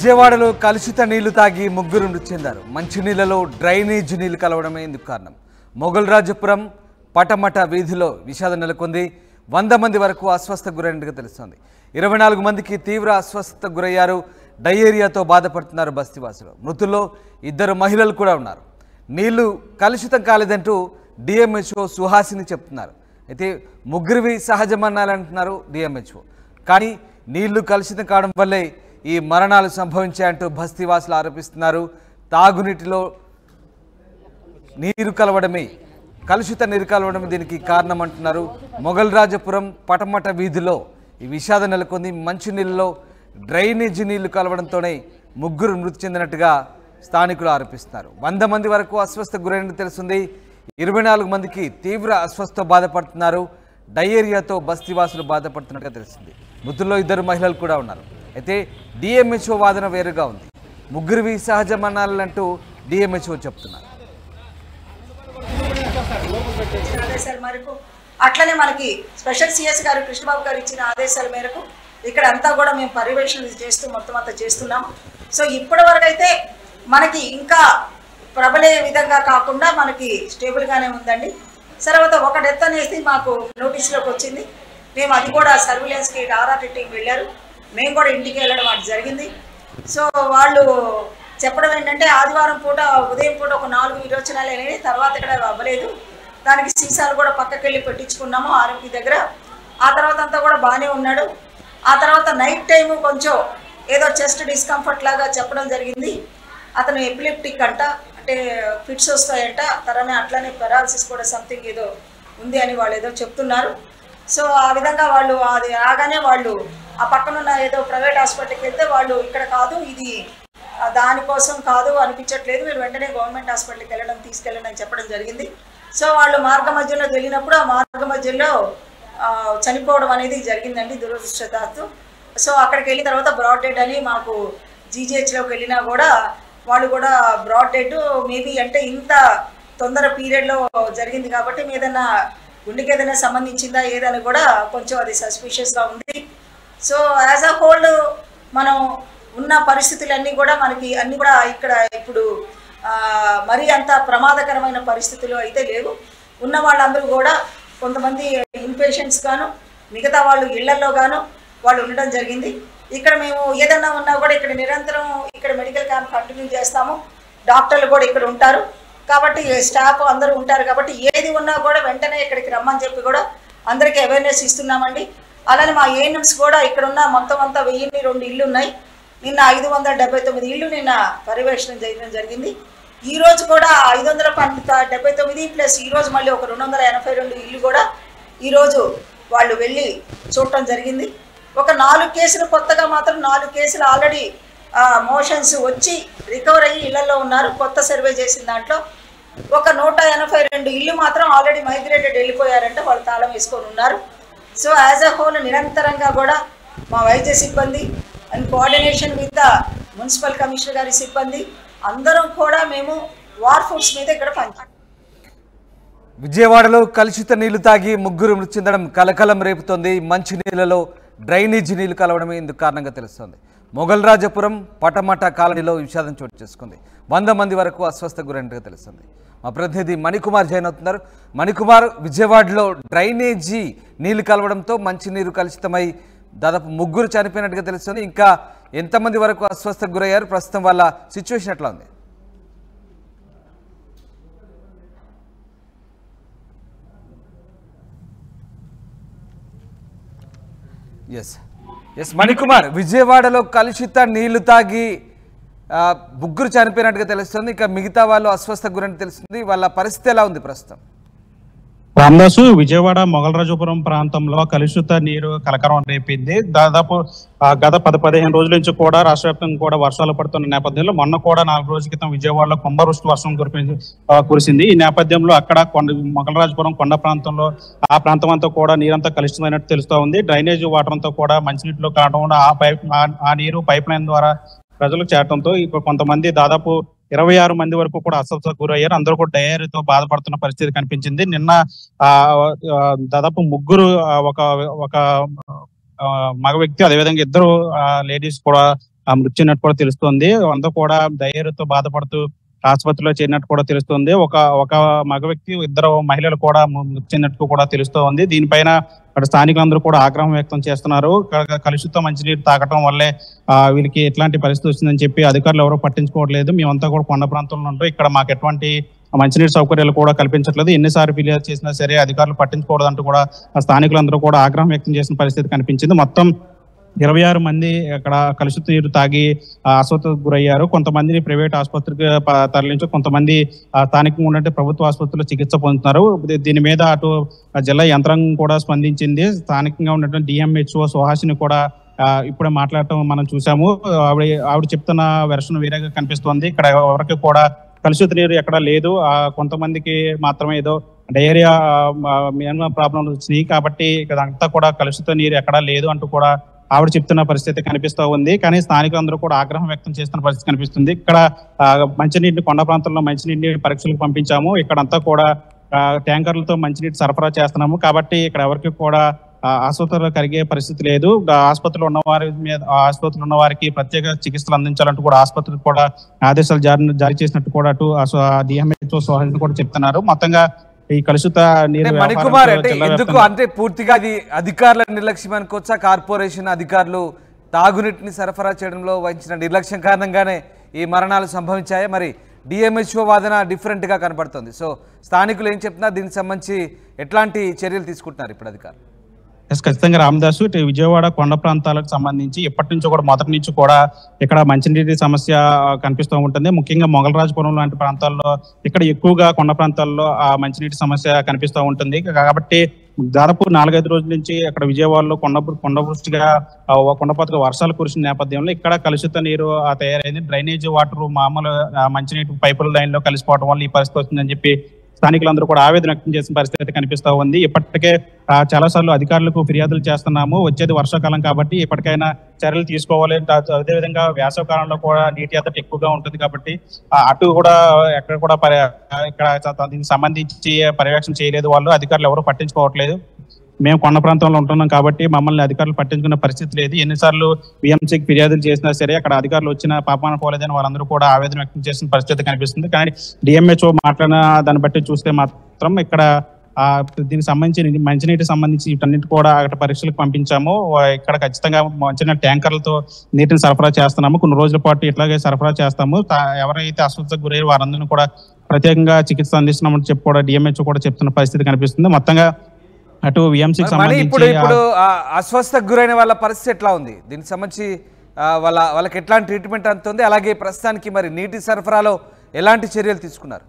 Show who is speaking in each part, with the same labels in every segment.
Speaker 1: విజయవాడలో కలుషిత నీళ్లు తాగి ముగ్గురు మృతి చెందారు మంచినీళ్లలో డ్రైనేజ్ నీళ్లు కలవడమే ఇందుకు కారణం మొఘల్ రాజపురం పటమట వీధిలో విషాదం నెలకొంది వంద మంది వరకు అస్వస్థ గురైనట్టుగా తెలుస్తోంది ఇరవై నాలుగు మందికి తీవ్ర అస్వస్థతకు గురయ్యారు డయేరియాతో బాధపడుతున్నారు బస్తీవాసులు మృతుల్లో ఇద్దరు మహిళలు కూడా ఉన్నారు నీళ్లు కలుషితం కాలేదంటూ డిఎంహెచ్ఓ సుహాసిని చెప్తున్నారు అయితే ముగ్గురివి సహజమన్నాలంటున్నారు డిఎంహెచ్ఓ కానీ నీళ్లు కలుషితం కావడం వల్లే ఈ మరణాలు సంభవించాయంటూ బస్తీవాసులు ఆరోపిస్తున్నారు తాగునీటిలో నీరు కలవడమే కలుషిత నీరు కలవడమే దీనికి కారణం అంటున్నారు మొఘల్ రాజపురం పటమట వీధిలో ఈ విషాదం నెలకొంది మంచినీళ్ళలో డ్రైనేజీ నీళ్లు కలవడంతోనే ముగ్గురు మృతి చెందినట్టుగా స్థానికులు ఆరోపిస్తున్నారు వంద మంది వరకు అస్వస్థ గురైనట్టు తెలుస్తుంది ఇరవై నాలుగు మందికి తీవ్ర అస్వస్థ బాధపడుతున్నారు డయేరియాతో బస్తీవాసులు బాధపడుతున్నట్టుగా తెలుస్తుంది మృతుల్లో ఇద్దరు మహిళలు కూడా ఉన్నారు అయితే డిఎంహెచ్ఓ వాదన వేరుగా ఉంది ముగ్గురివి సహజ మరణాలంటూ డిఎంహెచ్ఓ చెప్తున్నారు
Speaker 2: ఆదేశాల మేరకు అట్లనే మనకి స్పెషల్ సిఎస్ గారు కృష్ణబాబు గారు ఇచ్చిన ఆదేశాల మేరకు ఇక్కడ అంతా కూడా మేము పర్యవేక్షణ చేస్తూ మొత్తం అంతా చేస్తున్నాము సో ఇప్పటి వరకు అయితే మనకి ఇంకా ప్రబలే విధంగా కాకుండా మనకి స్టేబుల్గానే ఉందండి తర్వాత ఒక డెత్ అనేది మాకు నోటీస్లోకి వచ్చింది మేము అది కూడా సర్విలెన్స్కి ఆర్ఆర్టీ టీం వెళ్ళారు మేము కూడా ఇంటికి వెళ్ళడం అది జరిగింది సో వాళ్ళు చెప్పడం ఏంటంటే ఆదివారం పూట ఉదయం పూట ఒక నాలుగు విరోచనాలు అనేవి తర్వాత ఇక్కడ అవ్వలేదు దానికి సీసాలు కూడా పక్కకి వెళ్ళి పెట్టించుకున్నాము ఆరోగ్య దగ్గర ఆ తర్వాత అంతా కూడా బాగానే ఉన్నాడు ఆ తర్వాత నైట్ టైము కొంచెం ఏదో చెస్ట్ డిస్కంఫర్ట్ లాగా చెప్పడం జరిగింది అతను ఎపిలిప్టిక్ అంట అంటే ఫిట్స్ వస్తాయంట తరనే అట్లనే పెరాలసిస్ కూడా సంథింగ్ ఏదో ఉంది అని వాళ్ళు ఏదో చెప్తున్నారు సో ఆ విధంగా వాళ్ళు అది రాగానే వాళ్ళు ఆ పక్కనున్న ఏదో ప్రైవేట్ హాస్పిటల్కి వెళ్తే వాళ్ళు ఇక్కడ కాదు ఇది ఆ, దానికోసం కాదు అనిపించట్లేదు మీరు వెంటనే గవర్నమెంట్ హాస్పిటల్కి వెళ్ళడం తీసుకెళ్ళండి అని చెప్పడం జరిగింది సో వాళ్ళు మార్గ మధ్యలో వెళ్ళినప్పుడు ఆ మార్గ మధ్యలో ఆ, చనిపోవడం అనేది జరిగిందండి దురదృష్టవశాత్తు సో అక్కడికి వెళ్ళిన తర్వాత బ్రాడ్ డెడ్ అని మాకు జీజీహెచ్లోకి వెళ్ళినా కూడా వాళ్ళు కూడా బ్రాడ్ డెడ్ మేబీ అంటే ఇంత తొందర పీరియడ్లో జరిగింది కాబట్టి మీ ఏదైనా గుండెకి ఏదైనా సంబంధించిందా ఏదని కూడా కొంచెం అది సస్పిషియస్గా ఉంది సో యాజ్ అ హోల్ మనం ఉన్న పరిస్థితులన్నీ కూడా మనకి అన్ని కూడా ఇక్కడ ఇప్పుడు ఆ, మరీ అంత ప్రమాదకరమైన పరిస్థితులు అయితే లేవు ఉన్న వాళ్ళందరూ కూడా కొంతమంది ఇన్పేషెంట్స్ గాను మిగతా వాళ్ళు ఇళ్లలో గాను వాళ్ళు ఉండడం జరిగింది ఇక్కడ మేము ఏదన్నా ఉన్నా కూడా ఇక్కడ నిరంతరం ఇక్కడ మెడికల్ క్యాంప్ కంటిన్యూ చేస్తాము డాక్టర్లు కూడా ఇక్కడ ఉంటారు కాబట్టి స్టాఫ్ అందరూ ఉంటారు కాబట్టి ఏది ఉన్నా కూడా వెంటనే ఇక్కడికి రమ్మని చెప్పి కూడా అందరికీ అవేర్నెస్ ఇస్తున్నామండి అలానే మా ఏఎన్ఎంస్ కూడా ఇక్కడ ఉన్న మొత్తం అంతా వెయ్యిన్ని రెండు ఇల్లు ఉన్నాయి నిన్న ఐదు వందల డెబ్బై తొమ్మిది ఇల్లు నిన్న పర్యవేక్షణ చేయడం జరిగింది ఈ రోజు కూడా ఐదు వందల పంత డెబ్బై తొమ్మిది ప్లస్ ఈ రోజు మళ్ళీ ఒక రెండు వందల ఎనభై రెండు ఇల్లు కూడా ఈరోజు వాళ్ళు వెళ్ళి చూడటం జరిగింది ఒక నాలుగు కేసులు కొత్తగా మాత్రం నాలుగు కేసులు ఆల్రెడీ మోషన్స్ వచ్చి రికవర్ అయ్యి ఇళ్లలో ఉన్నారు కొత్త సర్వే చేసిన దాంట్లో ఒక నూట ఎనభై రెండు ఇల్లు మాత్రం ఆల్రెడీ మైగ్రేటెడ్ వెళ్ళిపోయారంటే వాళ్ళు తాళం వేసుకొని ఉన్నారు సో యాజ్ అ హోల్ నిరంతరంగా కూడా మా వైద్య సిబ్బంది and coordination with the municipal commissioner గారి సిబ్బంది అందరం కూడా మేము వార్ ఫుడ్స్ మీద ఇక్కడ పని
Speaker 1: విజయవాడలో కలుషిత నీళ్లు తాగి ముగ్గురు మృతి చెందడం కలకలం రేపుతోంది మంచి నీళ్లలో డ్రైనేజీ నీళ్లు కలవడమే ఇందుకు కారణంగా తెలుస్తోంది మొఘల్ రాజపురం పటమట కాలనీలో విషాదం చోటు చేసుకుంది వంద మంది వరకు అస్వస్థ గురైనట్టుగా తెలుస్తుంది మా ప్రతినిధి మణికుమార్ జైన్ అవుతున్నారు మణికుమార్ విజయవాడలో డ్రైనేజీ నీళ్లు కలవడంతో మంచినీరు కలుషితమై దాదాపు ముగ్గురు చనిపోయినట్టుగా తెలుస్తుంది ఇంకా ఎంతమంది వరకు అస్వస్థకు గురయ్యారు ప్రస్తుతం వాళ్ళ సిచ్యువేషన్ ఎట్లా ఉంది ఎస్ ఎస్ మణికుమార్ విజయవాడలో కలుషిత నీళ్లు తాగి ఆ, ముగ్గురు చనిపోయినట్టుగా తెలుస్తుంది ఇక మిగతా వాళ్ళు అస్వస్థ గురని తెలుస్తుంది వాళ్ళ పరిస్థితి ఎలా ఉంది ప్రస్తుతం
Speaker 3: రామదాసు విజయవాడ మొగలరాజపురం ప్రాంతంలో కలుషిత నీరు కలకరం రేపింది దాదాపు ఆ, గత పది పదిహేను రోజుల నుంచి కూడా రాష్ట్ర వ్యాప్తంగా కూడా వర్షాలు పడుతున్న నేపథ్యంలో మొన్న కూడా నాలుగు రోజుల క్రితం విజయవాడలో కుంభవృష్టి వర్షం కురిపింది ఆ, కురిసింది ఈ నేపథ్యంలో అక్కడ కొండ మొగలరాజపురం కొండ ప్రాంతంలో ఆ ప్రాంతం అంతా కూడా నీరంతా కలుషితమైనట్టు తెలుస్తా ఉంది డ్రైనేజ్ వాటర్ అంతా కూడా మంచినీటిలో కావడం వల్ల ఆ పైప్ ఆ- ఆ నీరు పైప్ లైన్ ద్వారా ప్రజలకు చేరడంతో ఇప్పుడు కొంతమంది దాదాపు ఇరవై ఆరు మంది వరకు కూడా అస్వస్థకు గురయ్యారు అందరూ కూడా డయేరియాతో బాధపడుతున్న పరిస్థితి కనిపించింది నిన్న ఆ ఆ, దాదాపు ముగ్గురు ఆ, ఒక ఒక ఆ, మగ వ్యక్తి అదేవిధంగా ఇద్దరు లేడీస్ కూడా ఆ మృతి చెందినట్టు కూడా తెలుస్తుంది అంతా కూడా ధైర్యంతో బాధపడుతూ ఆసుపత్రిలో చేరినట్టు కూడా తెలుస్తుంది ఒక ఒక మగ వ్యక్తి ఇద్దరు మహిళలు కూడా మృతి చెందినట్టు కూడా తెలుస్తోంది దీనిపైన అక్కడ స్థానికులందరూ కూడా ఆగ్రహం వ్యక్తం చేస్తున్నారు క- కలుషిత మంచినీరు తాగటం వల్లే ఆ, వీళ్ళకి ఎట్లాంటి పరిస్థితి వచ్చిందని చెప్పి అధికారులు ఎవరూ పట్టించుకోవట్లేదు మేమంతా కూడా కొండ ప్రాంతంలో ఉంటాం ఇక్కడ మాకు ఎటువంటి మంచినీటి సౌకర్యాలు కూడా కల్పించట్లేదు ఎన్నిసార్లు ఫిర్యాదు చేసినా సరే అధికారులు పట్టించుకోవడంటూ కూడా ఆ స్థానికులందరూ కూడా ఆగ్రహం వ్యక్తం చేసిన పరిస్థితి కనిపించింది మొత్తం ఇరవై ఆరు మంది అక్కడ కలుషిత నీరు తాగి ఆ, అస్వస్థతకు గురయ్యారు కొంతమందిని ప్రైవేట్ ఆసుపత్రికి ప- తరలించి కొంతమంది ఆ, స్థానికంగా ఉన్నట్టు ప్రభుత్వ ఆసుపత్రిలో చికిత్స పొందుతున్నారు దీ- దీని మీద అటు ఆ జిల్లా యంత్రాంగం కూడా స్పందించింది స్థానికంగా ఉన్నటువంటి డిఎంహెచ్ఓ సుహాసిని కూడా ఆ, ఇప్పుడే మాట్లాడటం మనం చూసాము ఆవిడ ఆవిడ చెప్తున్న వెర్షన్ వేరేగా కనిపిస్తోంది ఇక్కడ ఎవరికి కూడా కలుషిత నీరు ఎక్కడ లేదు ఆ, కొంతమందికి మాత్రమే ఏదో డయేరియా మినిమం ప్రాబ్లం వచ్చినాయి కాబట్టి ఇక్కడ అంతా కూడా కలుషిత నీరు ఎక్కడా లేదు అంటూ కూడా ఆవిడ చెప్తున్న పరిస్థితి కనిపిస్తూ ఉంది కానీ స్థానికులందరూ కూడా ఆగ్రహం వ్యక్తం చేస్తున్న పరిస్థితి కనిపిస్తుంది ఇక్కడ ఆ, మంచినీటిని కొండ ప్రాంతంలో మంచినీటిని పరీక్షలకు పంపించాము ఇక్కడంతా కూడా ఆ, ట్యాంకర్లతో మంచినీటి సరఫరా చేస్తున్నాము కాబట్టి ఇక్కడ ఎవరికి కూడా ఆ, ఆసుపత్రిలో కరిగే పరిస్థితి లేదు ఆ, ఆసుపత్రిలో ఉన్న వారి మీద ఆ, ఆసుపత్రిలో ఉన్న వారికి ప్రత్యేక చికిత్సలు అందించాలంటూ కూడా ఆసుపత్రికి కూడా ఆదేశాలు జారీ జారీ చేసినట్టు కూడా అటు డిఎంహెచ్ఓ సోహన్ కూడా చెప్తున్నారు మొత్తంగా ఈ కలుషిత నీరు
Speaker 1: అంటే మణికుమార్
Speaker 3: వ్యవహారంతో
Speaker 1: అంటే
Speaker 3: జిల్లా
Speaker 1: ఎందుకు
Speaker 3: వ్యాప్తంగా-
Speaker 1: అంటే పూర్తిగా అది అధికారుల నిర్లక్ష్యం అనుకోవచ్చా కార్పొరేషన్ అధికారులు తాగునీటిని సరఫరా చేయడంలో వహించిన నిర్లక్ష్యం కారణంగానే ఈ మరణాలు సంభవించాయి మరి డిఎంహెచ్ఓ వాదన డిఫరెంట్ గా కనబడుతుంది సో స్థానికులు ఏం చెప్తున్నారు దీనికి సంబంధించి ఎట్లాంటి చర్యలు తీసుకుంటున్నారు ఇప్పుడు అధికారులు
Speaker 3: ఎస్ ఖచ్చితంగా రామదాసు ఇటు విజయవాడ కొండ ప్రాంతాలకు సంబంధించి ఎప్పటి నుంచో కూడా మొదటి నుంచి కూడా ఇక్కడ మంచినీటి సమస్య ఆ, కనిపిస్తూ ఉంటుంది ముఖ్యంగా మొగలరాజపురం లాంటి ప్రాంతాల్లో ఇక్కడ ఎక్కువగా కొండ ప్రాంతాల్లో ఆ మంచినీటి సమస్య కనిపిస్తూ ఉంటుంది కాబట్టి దాదాపు నాలుగైదు రోజుల నుంచి అక్కడ విజయవాడలో కొండ కొండ వృష్టిగా ఆ, కొండపాతగా వర్షాలు కురిసిన నేపథ్యంలో ఇక్కడ కలుషిత నీరు ఆ, తయారైంది డ్రైనేజ్ వాటర్ మామూలు ఆ, మంచినీటి పైపుల లైన్ లో కలిసిపోవడం వల్ల ఈ పరిస్థితి వస్తుందని చెప్పి స్థానికులందరూ కూడా ఆవేదన వ్యక్తం చేసిన పరిస్థితి కనిపిస్తా ఉంది ఇప్పటికే ఆ, చాలా సార్లు అధికారులకు ఫిర్యాదులు చేస్తున్నాము వచ్చేది వర్షాకాలం కాబట్టి ఇప్పటికైనా చర్యలు తీసుకోవాలి దా- అదేవిధంగా వేసవ కాలంలో కూడా నీటి ఎద్దటి ఎక్కువగా ఉంటుంది కాబట్టి ఆ, అటు కూడా ఎక్కడ కూడా పరి- ఆ, ఇక్కడ చ- దీనికి సంబంధించి పర్యవేక్షణ చేయలేదు వాళ్ళు అధికారులు ఎవరు పట్టించుకోవట్లేదు మేము కొండ ప్రాంతంలో ఉంటున్నాం కాబట్టి మమ్మల్ని అధికారులు పట్టించుకునే పరిస్థితి లేదు ఎన్నిసార్లు విఎంసీకి ఫిర్యాదులు చేసినా సరే అక్కడ అధికారులు వచ్చిన పాపాన పోలేదని వాళ్ళందరూ కూడా ఆవేదన వ్యక్తం చేసిన పరిస్థితి కనిపిస్తుంది కానీ డిఎంహెచ్ఓ మాట్లాడిన దాన్ని బట్టి చూస్తే మాత్రం ఇక్కడ ఆ దీనికి సంబంధించి మంచినీటికి సంబంధించి వీటన్నిటి కూడా అక్కడ పరీక్షలకు పంపించాము ఆ, ఇక్కడ ఖచ్చితంగా మంచినీటి ట్యాంకర్లతో నీటిని సరఫరా చేస్తున్నాము కొన్ని రోజుల పాటు ఇట్లాగే సరఫరా చేస్తాము తా- ఎవరైతే అస్వస్థకు గురయ్యారో వారందరినీ కూడా ప్రత్యేకంగా చికిత్స అందిస్తున్నామని చెప్పి కూడా డిఎంహెచ్ఓ కూడా చెప్తున్న పరిస్థితి కనిపిస్తుంది మొత్తంగా అటు విఎంసీకి
Speaker 1: మరి ఇప్పుడు
Speaker 3: సంబంధించి
Speaker 1: ఇప్పుడు ఆ అస్వస్థకు గురైన వాళ్ళ పరిస్థితి ఎట్లా ఉంది దీనికి సంబంధించి ఆ, వాళ్ళ వాళ్ళకి ఎట్లాంటి ట్రీట్మెంట్ అందుతుంది అలాగే ప్రస్తుతానికి మరి నీటి సరఫరాలో ఎలాంటి చర్యలు తీసుకున్నారు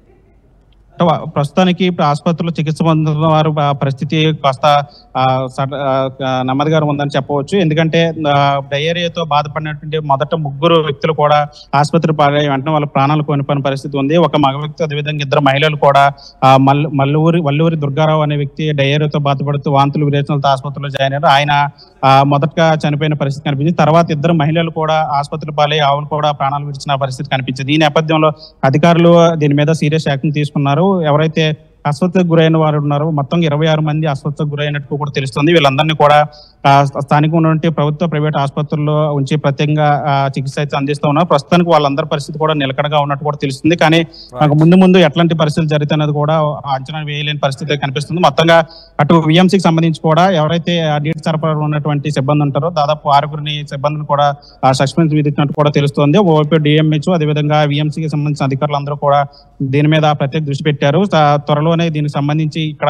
Speaker 3: అంటే వా- ప్రస్తుతానికి ఇప్పుడు ఆసుపత్రిలో చికిత్స పొందుతున్న వారు ఆ పరిస్థితి కాస్త ఆ, సడ- ఆ, ఆ, నెమ్మదిగా ఉందని చెప్పవచ్చు ఎందుకంటే ఆ, డయేరియాతో బాధపడినటువంటి మొదట ముగ్గురు వ్యక్తులు కూడా ఆసుపత్రి పాలై వెంటనే వాళ్ళ ప్రాణాలు కోల్పోయిన పరిస్థితి ఉంది ఒక మగ వ్యక్తి అదేవిధంగా ఇద్దరు మహిళలు కూడా ఆ, మల్ మల్లూరి వల్లూరి దుర్గారావు అనే వ్యక్తి డయేరియాతో బాధపడుతూ వాంతులు విరేచనలతో ఆసుపత్రిలో జాయిన్ అయ్యారు ఆయన ఆ, మొదటగా చనిపోయిన పరిస్థితి కనిపించింది తర్వాత ఇద్దరు మహిళలు కూడా ఆసుపత్రి పాలై ఆవులు కూడా ప్రాణాలు విడిచిన పరిస్థితి కనిపించింది ఈ నేపథ్యంలో అధికారులు దీని మీద సీరియస్ యాక్షన్ తీసుకున్నారు ఎవరైతే అస్వస్థకు గురైన వారు ఉన్నారో మొత్తం ఇరవై ఆరు మంది అస్వస్థకు గురైనట్టు కూడా తెలుస్తుంది వీళ్ళందరినీ కూడా ఆ, స్థానికంగా ఉన్నటువంటి ప్రభుత్వ ప్రైవేట్ ఆసుపత్రుల్లో ఉంచి ప్రత్యేకంగా ఆ, చికిత్స అయితే అందిస్తూ ఉన్నారు ప్రస్తుతానికి వాళ్ళందరి పరిస్థితి కూడా నిలకడగా ఉన్నట్టు కూడా తెలుస్తుంది కానీ నాకు ముందు ముందు ఎట్లాంటి పరిస్థితులు జరుగుతున్నది కూడా అంచనా వేయలేని పరిస్థితి కనిపిస్తుంది మొత్తంగా అటు విఎంసీకి సంబంధించి కూడా ఎవరైతే ఆ నీటి సరఫరా ఉన్నటువంటి సిబ్బంది ఉంటారో దాదాపు ఆరుగురిని సిబ్బందిని కూడా సస్పెన్స్ విధించినట్టు కూడా తెలుస్తుంది ఓపీ డిఎంహెచ్ అదేవిధంగా విఎంసీకి సంబంధించిన అధికారులు అందరూ కూడా దీని మీద ప్రత్యేక దృష్టి పెట్టారు త- త్వరలోనే దీనికి సంబంధించి ఇక్కడ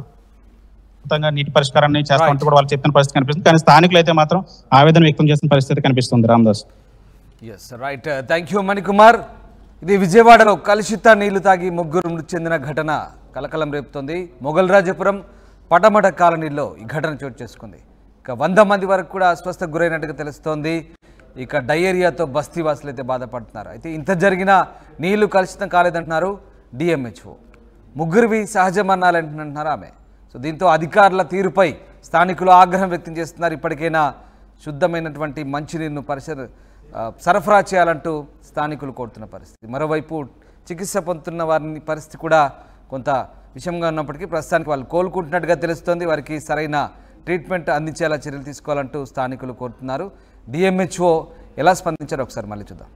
Speaker 3: శాశ్వతంగా నీటి పరిష్కారాన్ని చేస్తామంటూ కూడా వాళ్ళు చెప్పిన పరిస్థితి కనిపిస్తుంది కానీ స్థానికులు అయితే మాత్రం ఆవేదన వ్యక్తం చేసిన పరిస్థితి కనిపిస్తుంది Ramdas
Speaker 1: yes right thank you Manikumar ఇది విజయవాడలో కలుషిత నీళ్లు తాగి ముగ్గురు మృతి చెందిన ఘటన కలకలం రేపుతోంది మొఘల్ రాజపురం పటమట కాలనీలో ఈ ఘటన చోటు చేసుకుంది ఇక వంద మంది వరకు కూడా అస్వస్థకు గురైనట్టుగా తెలుస్తోంది ఇక డయేరియాతో బస్తీ వాసులు అయితే బాధపడుతున్నారు అయితే ఇంత జరిగినా నీళ్లు కలుషితం కాలేదంటున్నారు డిఎంహెచ్ఓ ముగ్గురివి సహజమన్నాలంటున్నారు ఆమె సో దీంతో అధికారుల తీరుపై స్థానికులు ఆగ్రహం వ్యక్తం చేస్తున్నారు ఇప్పటికైనా శుద్ధమైనటువంటి మంచినీరును పరిసర ఆ, సరఫరా చేయాలంటూ స్థానికులు కోరుతున్న పరిస్థితి మరోవైపు చికిత్స పొందుతున్న వారిని పరిస్థితి కూడా కొంత విషమంగా ఉన్నప్పటికీ ప్రస్తుతానికి వాళ్ళు కోలుకుంటున్నట్టుగా తెలుస్తోంది వారికి సరైన ట్రీట్మెంట్ అందించేలా చర్యలు తీసుకోవాలంటూ స్థానికులు కోరుతున్నారు డిఎంహెచ్ఓ ఎలా స్పందించారో ఒకసారి మళ్ళీ చూద్దాం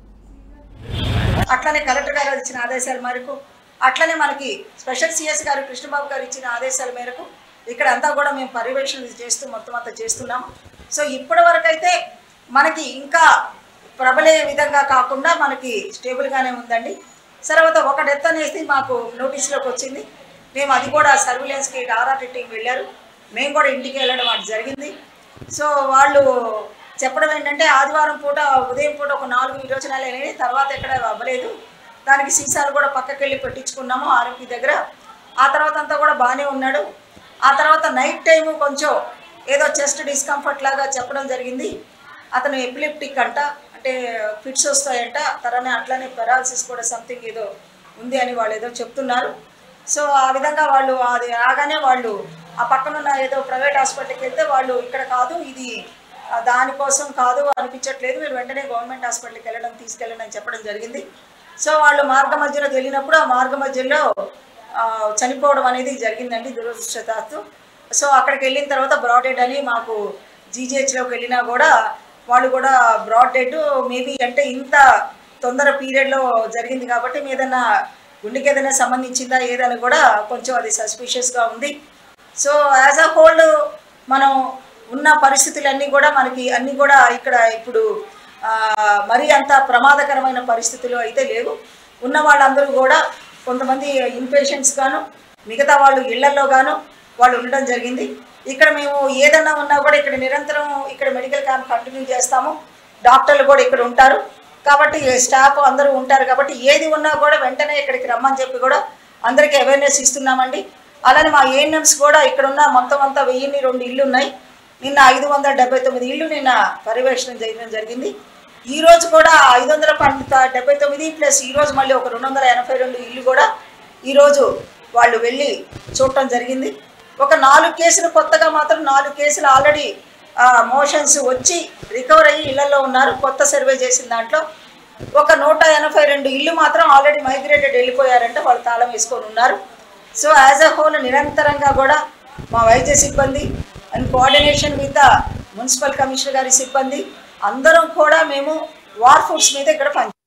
Speaker 2: అట్లనే కలెక్టర్ గారు ఇచ్చిన ఆదేశాల మేరకు అట్లనే మనకి స్పెషల్ సిఎస్ గారు కృష్ణబాబు గారు ఇచ్చిన ఆదేశాల మేరకు ఇక్కడ అంతా కూడా మేము పర్యవేక్షణ చేస్తూ మొత్తం అంతా చేస్తున్నాము సో ఇప్పటి వరకు అయితే మనకి ఇంకా ప్రబలే విధంగా కాకుండా మనకి స్టేబుల్గానే ఉందండి తర్వాత ఒక డెత్ అనేది మాకు నోటీసులోకి వచ్చింది మేము అది కూడా సర్విలెన్స్కి ఆర్ఆర్టీ టీం వెళ్ళారు మేము కూడా ఇంటికి వెళ్ళడం అది జరిగింది సో వాళ్ళు చెప్పడం ఏంటంటే ఆదివారం పూట ఉదయం పూట ఒక నాలుగు విరోచనాలు అయినాయి తర్వాత ఎక్కడ అవ్వలేదు దానికి సీసాలు కూడా పక్కకి వెళ్ళి పెట్టించుకున్నాము ఆర్ఎంపీ దగ్గర ఆ తర్వాత అంతా కూడా బాగానే ఉన్నాడు ఆ తర్వాత నైట్ టైము కొంచెం ఏదో చెస్ట్ డిస్కంఫర్ట్ లాగా చెప్పడం జరిగింది అతను ఎపిలిప్టిక్ అంట అంటే ఫిట్స్ వస్తాయంట తరనే అట్లానే పెరాలసిస్ కూడా సంథింగ్ ఏదో ఉంది అని వాళ్ళు ఏదో చెప్తున్నారు సో ఆ విధంగా వాళ్ళు అది రాగానే వాళ్ళు ఆ పక్కనున్న ఏదో ప్రైవేట్ హాస్పిటల్కి వెళ్తే వాళ్ళు ఇక్కడ కాదు ఇది ఆ, దానికోసం కాదు అనిపించట్లేదు మీరు వెంటనే గవర్నమెంట్ హాస్పిటల్కి వెళ్ళడం తీసుకెళ్ళండి అని చెప్పడం జరిగింది సో వాళ్ళు మార్గ మధ్యలో వెళ్ళినప్పుడు ఆ మార్గ మధ్యలో ఆ, చనిపోవడం అనేది జరిగిందండి దురదృష్టవశాత్తు సో అక్కడికి వెళ్ళిన తర్వాత బ్రాడ్ డెడ్ అని మాకు జీజీహెచ్లోకి వెళ్ళినా కూడా వాళ్ళు కూడా బ్రాడ్ డెడ్ మేబీ అంటే ఇంత తొందర పీరియడ్లో జరిగింది కాబట్టి మీ ఏదైనా గుండెకి ఏదైనా సంబంధించిందా ఏదని కూడా కొంచెం అది సస్పిషియస్గా ఉంది సో యాజ్ అ హోల్ మనం ఉన్న పరిస్థితులన్నీ కూడా మనకి అన్నీ కూడా ఇక్కడ ఇప్పుడు ఆ, మరీ అంత ప్రమాదకరమైన పరిస్థితులు అయితే లేవు ఉన్న వాళ్ళందరూ కూడా కొంతమంది ఇన్పేషెంట్స్ గాను మిగతా వాళ్ళు ఇళ్లలో గాను వాళ్ళు ఉండడం జరిగింది ఇక్కడ మేము ఏదన్నా ఉన్నా కూడా ఇక్కడ నిరంతరం ఇక్కడ మెడికల్ క్యాంప్ కంటిన్యూ చేస్తాము డాక్టర్లు కూడా ఇక్కడ ఉంటారు కాబట్టి స్టాఫ్ అందరూ ఉంటారు కాబట్టి ఏది ఉన్నా కూడా వెంటనే ఇక్కడికి రమ్మని చెప్పి కూడా అందరికీ అవేర్నెస్ ఇస్తున్నామండి అలానే మా ఏఎన్ఎంస్ కూడా ఇక్కడ ఉన్న మొత్తం అంతా వెయ్యిన్ని రెండు ఇల్లు ఉన్నాయి నిన్న ఐదు వందల డెబ్బై తొమ్మిది ఇల్లు నిన్న పర్యవేక్షణ చేయడం జరిగింది ఈ రోజు కూడా ఐదు వందల పంట డెబ్బై తొమ్మిది ప్లస్ ఈ రోజు మళ్ళీ ఒక రెండు వందల ఎనభై రెండు ఇల్లు కూడా ఈరోజు వాళ్ళు వెళ్ళి చూడటం జరిగింది ఒక నాలుగు కేసులు కొత్తగా మాత్రం నాలుగు కేసులు ఆల్రెడీ మోషన్స్ వచ్చి రికవర్ అయ్యి ఇళ్లలో ఉన్నారు కొత్త సర్వే చేసిన దాంట్లో ఒక నూట ఎనభై రెండు ఇల్లు మాత్రం ఆల్రెడీ మైగ్రేటెడ్ వెళ్ళిపోయారంటే వాళ్ళు తాళం వేసుకొని ఉన్నారు సో యాజ్ అ హోల్ నిరంతరంగా కూడా మా వైద్య సిబ్బంది and coordination with municipal commissioner గారి సిబ్బంది అందరం కూడా మేము వార్ ఫుడ్స్ మీద ఇక్కడ పని